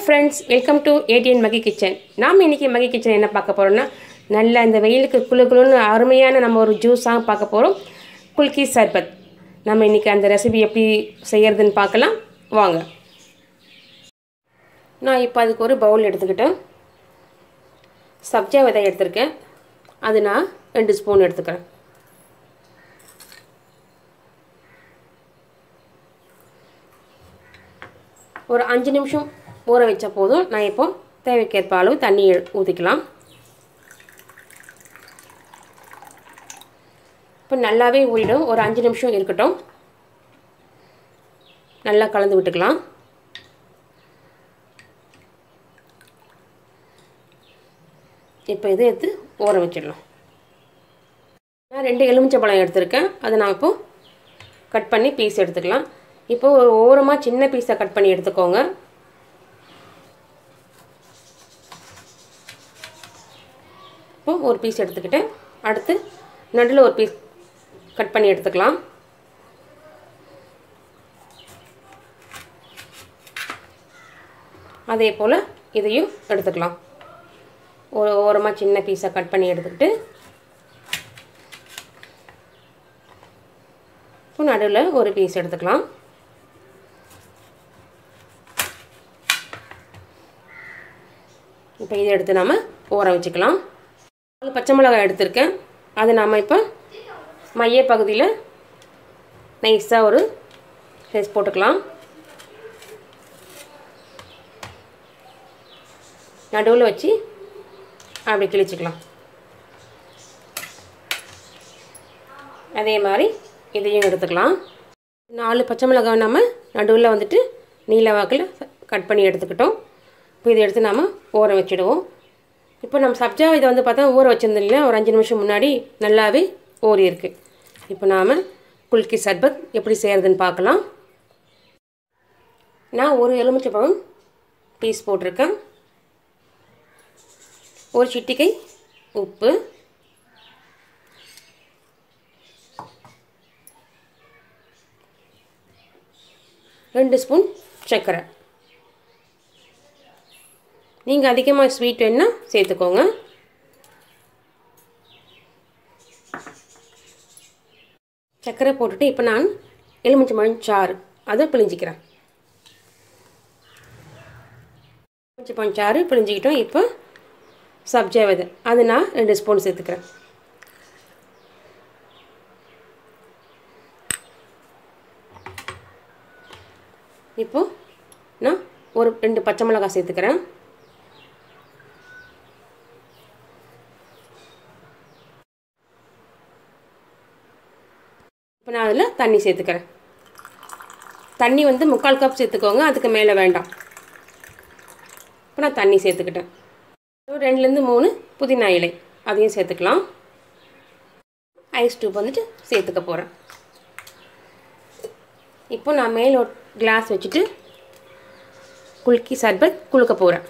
friends welcome to ATN Magi kitchen நாம் இன்றைக்கி மகி kitchen என்ன பார்க்க போகிறோம்னா நல்ல இந்த வெயிலுக்கு குளு குளுன்னு அருமையான நம்ம ஒரு ஜூஸாக பார்க்க போகிறோம் குல்கி சர்பத் நம்ம இன்றைக்கி அந்த ரெசிபி எப்படி செய்யறதுன்னு பார்க்கலாம் வாங்க நான் இப்போ அதுக்கு ஒரு பவுல் எடுத்துக்கிட்டேன் சப்ஜா விதை எடுத்திருக்கேன் அது நான் ரெண்டு ஸ்பூன் எடுத்துக்கிறேன் ஒரு அஞ்சு நிமிஷம் ஊற வச்ச போதும் நான் இப்போ தேவைக்கேற்ப அளவு தண்ணி ஊற்றிக்கலாம் இப்போ நல்லாவே ஊறிடும் ஒரு அஞ்சு நிமிஷம் இருக்கட்டும் நல்லா கலந்து விட்டுக்கலாம் இப்போ இதை எடுத்து ஊற வச்சிடலாம் நான் ரெண்டு எலுமிச்சை பழம் எடுத்திருக்கேன் அதை நான் இப்போது கட் பண்ணி பீஸ் எடுத்துக்கலாம் இப்போ ஒரு ஓரமாக சின்ன பீஸை கட் பண்ணி எடுத்துக்கோங்க இப்போ ஒரு பீஸ் எடுத்துக்கிட்டேன் அடுத்து நடுவில் ஒரு பீஸ் கட் பண்ணி எடுத்துக்கலாம் அதே போல் இதையும் எடுத்துக்கலாம் ஒரு ஓரமாக சின்ன பீஸை கட் பண்ணி எடுத்துக்கிட்டு இப்போ நடுவில் ஒரு பீஸ் எடுத்துக்கலாம் இப்போ இதை எடுத்து நாம் ஊற வச்சுக்கலாம் நாலு பச்சை மிளகாய் எடுத்திருக்கேன் அதை நாம் இப்போ மைய பகுதியில் நைஸாக ஒரு சைஸ் போட்டுக்கலாம் நடுவில் வச்சு அப்படி கிழிச்சிக்கலாம் அதே மாதிரி இதையும் எடுத்துக்கலாம் நாலு பச்சை மிளகாய் நம்ம நடுவில் வந்துட்டு நீல வாக்கில் கட் பண்ணி எடுத்துக்கிட்டோம் இப்போ இதை எடுத்து நாம் ஊற வச்சுடுவோம் இப்போ நம்ம சப்ஜா இதை வந்து பார்த்தா ஊற வச்சுருந்தோம் இல்லையா ஒரு அஞ்சு நிமிஷம் முன்னாடி நல்லாவே ஊறி இருக்கு இப்போ நாம் குல்கி சர்பத் எப்படி செய்கிறதுன்னு பார்க்கலாம் நான் ஒரு எலுமிச்சை பழம் பீஸ் போட்டிருக்கேன் ஒரு சிட்டிக்கை உப்பு ரெண்டு ஸ்பூன் சர்க்கரை நீங்கள் அதிகமாக ஸ்வீட் வேணால் சேர்த்துக்கோங்க சர்க்கரை போட்டுட்டு இப்போ நான் எலுமிச்சை மழை சாறு அதை பிழிஞ்சிக்கிறேன் எலுமிச்சை பழம் சாறு பிழிஞ்சிக்கிட்டோம் இப்போ சப்ஜா விதை அது நான் ரெண்டு ஸ்பூன் சேர்த்துக்கிறேன் இப்போது நான் ஒரு ரெண்டு பச்சை மிளகாய் சேர்த்துக்கிறேன் இப்போ நான் அதில் தண்ணி சேர்த்துக்கிறேன் தண்ணி வந்து முக்கால் கப் சேர்த்துக்கோங்க அதுக்கு மேலே வேண்டாம் இப்போ நான் தண்ணி சேர்த்துக்கிட்டேன் ரெண்டுலேருந்து மூணு புதினா இலை அதையும் சேர்த்துக்கலாம் ஐஸ் டியூப் வந்துட்டு சேர்த்துக்க போகிறேன் இப்போ நான் மேலே ஒரு கிளாஸ் வச்சுட்டு குலுக்கி சர்பத் குளுக்க போகிறேன்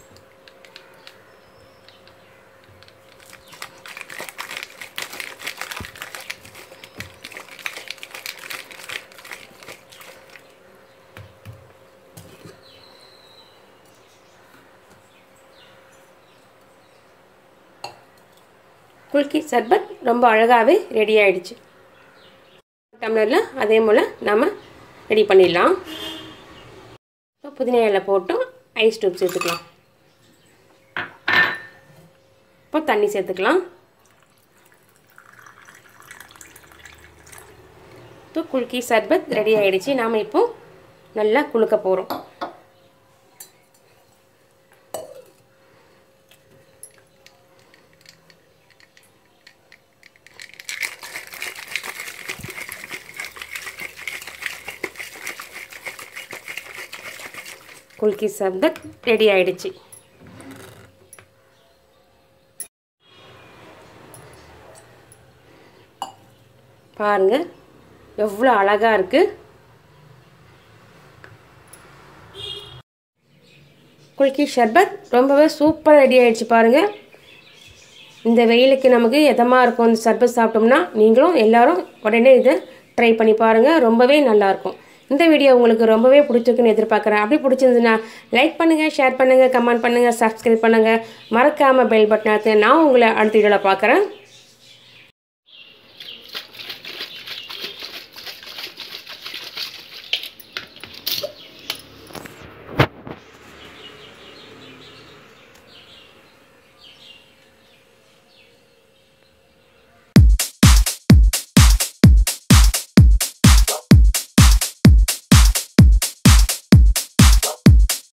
குல்கி சர்பத் ரொம்ப அழகாகவே ரெடி ஆகிடுச்சு டம்ளரில் அதே போல் நம்ம ரெடி பண்ணிடலாம் இப்போ புதினா இலை போட்டோம் ஐஸ் டியூப் சேர்த்துக்கலாம் இப்போ தண்ணி சேர்த்துக்கலாம் இப்போ குல்கி சர்பத் ரெடி ஆகிடுச்சு நாம் இப்போ நல்லா குளுக்க போகிறோம் குல்கி சர்பத் ரெடி ஆயிடுச்சு பாருங்க எவ்வளோ அழகாக இருக்குது குல்கி ஷர்பத் ரொம்பவே சூப்பராக ரெடி ஆயிடுச்சு பாருங்கள் இந்த வெயிலுக்கு நமக்கு எதமாக இருக்கும் இந்த சர்பத் சாப்பிட்டோம்னா நீங்களும் எல்லாரும் உடனே இதை ட்ரை பண்ணி பாருங்கள் ரொம்பவே நல்லாயிருக்கும் இந்த வீடியோ உங்களுக்கு ரொம்பவே பிடிச்சிருக்குன்னு எதிர்பார்க்குறேன் அப்படி பிடிச்சிருந்துன்னா லைக் பண்ணுங்கள் ஷேர் பண்ணுங்கள் கமெண்ட் பண்ணுங்கள் சப்ஸ்கிரைப் பண்ணுங்கள் மறக்காமல் பெல் பட்டன் நான் உங்களை அடுத்த வீடியோவில் பார்க்குறேன்